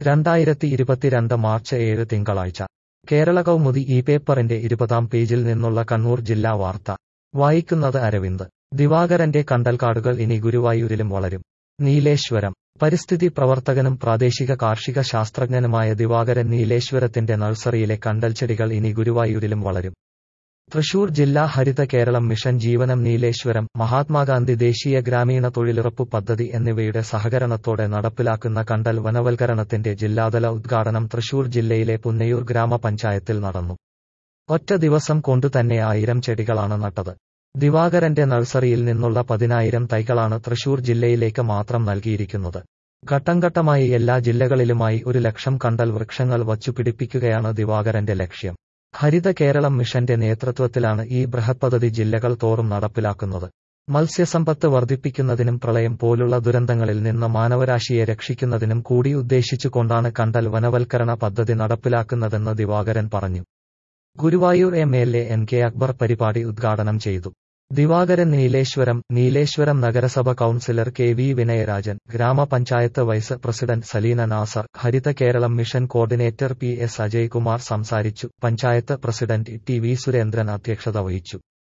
രണ്ടായിരത്തി ഇരുപത്തിരണ്ട് മാർച്ച് ഏഴ് തിങ്കളാഴ്ച കേരള കൗമുദി ഈ പേപ്പറിന്റെ ഇരുപതാം പേജിൽ നിന്നുള്ള കണ്ണൂർ ജില്ലാ വാർത്ത വായിക്കുന്നത് അരവിന്ദ് ദിവാകരന്റെ കണ്ടൽക്കാടുകൾ ഇനി ഗുരുവായൂരിലും വളരും നീലേശ്വരം പരിസ്ഥിതി പ്രവർത്തകനും പ്രാദേശിക കാർഷിക ശാസ്ത്രജ്ഞനുമായ ദിവാകരൻ നീലേശ്വരത്തിന്റെ നഴ്സറിയിലെ കണ്ടൽച്ചെടികൾ ഇനി ഗുരുവായൂരിലും വളരും തൃശൂർ ജില്ലാ ഹരിത കേരളം മിഷൻ ജീവനം നീലേശ്വരം മഹാത്മാഗാന്ധി ദേശീയ ഗ്രാമീണ തൊഴിലുറപ്പ് പദ്ധതി എന്നിവയുടെ സഹകരണത്തോടെ നടപ്പിലാക്കുന്ന കണ്ടൽ വനവൽക്കരണത്തിന്റെ ജില്ലാതല ഉദ്ഘാടനം തൃശൂർ ജില്ലയിലെ പുന്നയൂർ ഗ്രാമപഞ്ചായത്തിൽ നടന്നു ഒറ്റ ദിവസം കൊണ്ടുതന്നെ ആയിരം ചെടികളാണ് നട്ടത് ദിവാകരന്റെ നഴ്സറിയിൽ നിന്നുള്ള പതിനായിരം തൈകളാണ് തൃശൂർ ജില്ലയിലേക്ക് മാത്രം നൽകിയിരിക്കുന്നത് ഘട്ടംഘട്ടമായി എല്ലാ ജില്ലകളിലുമായി ഒരു ലക്ഷം കണ്ടൽ വൃക്ഷങ്ങൾ വച്ചുപിടിപ്പിക്കുകയാണ് ദിവാകരന്റെ ലക്ഷ്യം ഹരിത കേരളം മിഷന്റെ നേതൃത്വത്തിലാണ് ഈ ബൃഹത് പദ്ധതി ജില്ലകൾ തോറും നടപ്പിലാക്കുന്നത് മത്സ്യസമ്പത്ത് വർദ്ധിപ്പിക്കുന്നതിനും പ്രളയം പോലുള്ള ദുരന്തങ്ങളിൽ നിന്ന് മാനവരാശിയെ രക്ഷിക്കുന്നതിനും കൂടി ഉദ്ദേശിച്ചുകൊണ്ടാണ് കണ്ടൽ വനവൽക്കരണ പദ്ധതി നടപ്പിലാക്കുന്നതെന്ന് ദിവാകരൻ പറഞ്ഞു Guruvayur M L A N K Akbar പരിപാടി ഉദ്ഘാടനം ചെയ്തു ദിവാകരൻ നീലേശ്വരം നീലേശ്വരം നഗരസഭ കൌൺസിലർ കെ വി വിനയരാജൻ ഗ്രാമപഞ്ചായത്ത് vice president Saleena Nasar Haritha Keralam mission coordinator P S Ajaykumar സംസാരിച്ചു panchayat president T V Surendran അധ്യക്ഷത വഹിച്ചു